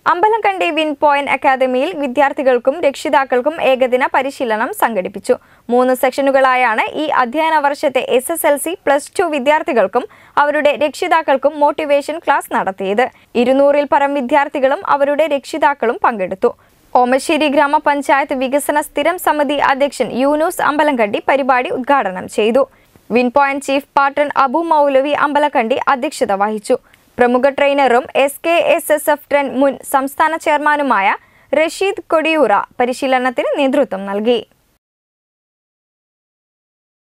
Ambalakkandi win point അക്കാദമിയിൽ വിദ്യാർത്ഥികൾക്കും രക്ഷിതാക്കൾക്കും ഏകദിന പരിശീലനം സംഘടിപ്പിച്ചു മൂന്ന് സെക്ഷനുകളായാണ് ഈ അധ്യയന വർഷത്തെ S S L C plus two വിദ്യാർത്ഥികൾക്കും അവരുടെ രക്ഷിതാക്കൾക്കും മോട്ടിവേഷൻ ക്ലാസ് നടത്തിയത് ഇരുന്നൂറിൽ പരം വിദ്യാർത്ഥികളും അവരുടെ രക്ഷിതാക്കളും പങ്കെടുത്തു ഓമശ്ശേരി ഗ്രാമപഞ്ചായത്ത് വികസന സ്ഥിരം സമിതി അധ്യക്ഷൻ യൂനൂസ് അമ്പലങ്കണ്ടി പരിപാടി ഉദ്ഘാടനം ചെയ്തു win point chief patron Abu Moulavi Ambalakandi അധ്യക്ഷത വഹിച്ചു പ്രമുഖ ട്രെയിനറും S K S S F trend മുൻ സംസ്ഥാന ചെയർമാനുമായ റഷീദ് കൊടിയൂറ പരിശീലനത്തിന് നേതൃത്വം നൽകി